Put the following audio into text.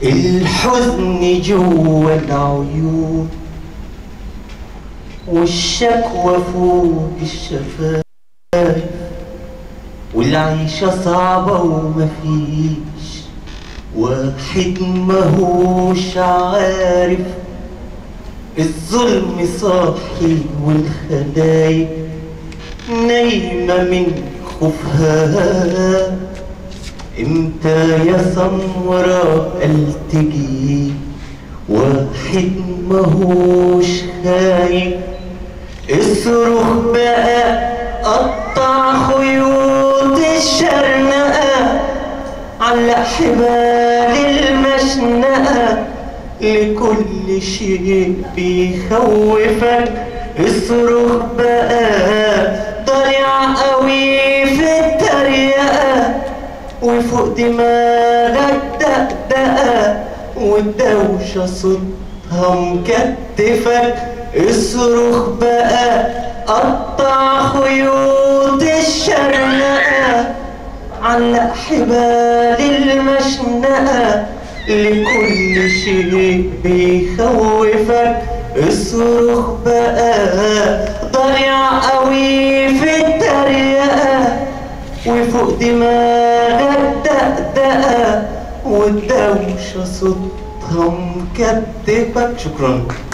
الحزن جوا العيون والشكوى فوق الشفايف والعيشة صعبة ومفيش واحد ماهوش عارف الظلم صاحي والخلايق نايمة من خوفها امتى يا سمرة التجي واحد ماهوش خايف اصرخ بقى قطع خيوط الشرنقة علق حبال المشنقة لكل شيء بيخوفك اصرخ بقى ضريع قوي في التريقة وفوق دماغك دقدقة والدوشة صوتها مكتفك اصرخ بقى قطع خيوط الشرنقة علق حبال المشنقة لكل شيء بيخوفك اصرخ بقى ضريع قوي في التريقة وفوق دماغك دقدقة والدوشة صوتها مكتفك شكرا